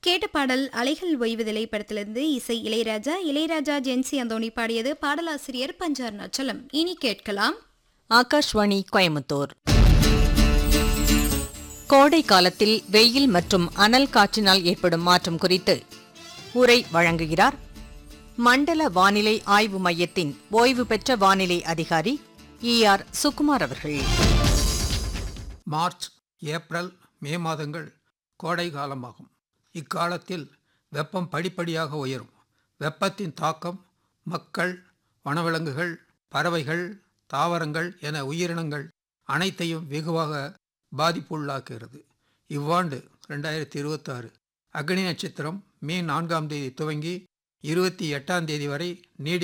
கேட்ட பாடல் அலைகள் ஓய்வதில்லை படத்திலிருந்து இசை இளையராஜா இளையராஜா ஜென்சி அந்தோணி பாடியது பாடலாசிரியர் பஞ்சார் நச்சலம் இனி கேட்கலாம் ஆகாஷ்வாணி கோயமுத்தூர் கோடை காலத்தில் வெயில் மற்றும் அனல் காற்றினால் ஏற்படும் மாற்றம் குறித்து உரை வழங்குகிறார் மண்டல வானிலை ஆய்வு மையத்தின் ஓய்வு பெற்ற வானிலை அதிகாரி இ ஆர் சுகுமார் அவர்கள் மார்ச் ஏப்ரல் மே மாதங்கள் கோடை காலமாகும் இக்காலத்தில் வெப்பம் படிப்படியாக உயரும் வெப்பத்தின் தாக்கம் மக்கள் வனவிலங்குகள் பறவைகள் தாவரங்கள் என உயிரினங்கள் அனைத்தையும் வெகுவாக பாதிப்புள்ளாக்குகிறது இவ்வாண்டு ரெண்டாயிரத்தி இருபத்தாறு அக்னி நட்சத்திரம் மே நான்காம் தேதி துவங்கி இருபத்தி எட்டாம் தேதி வரை நீடி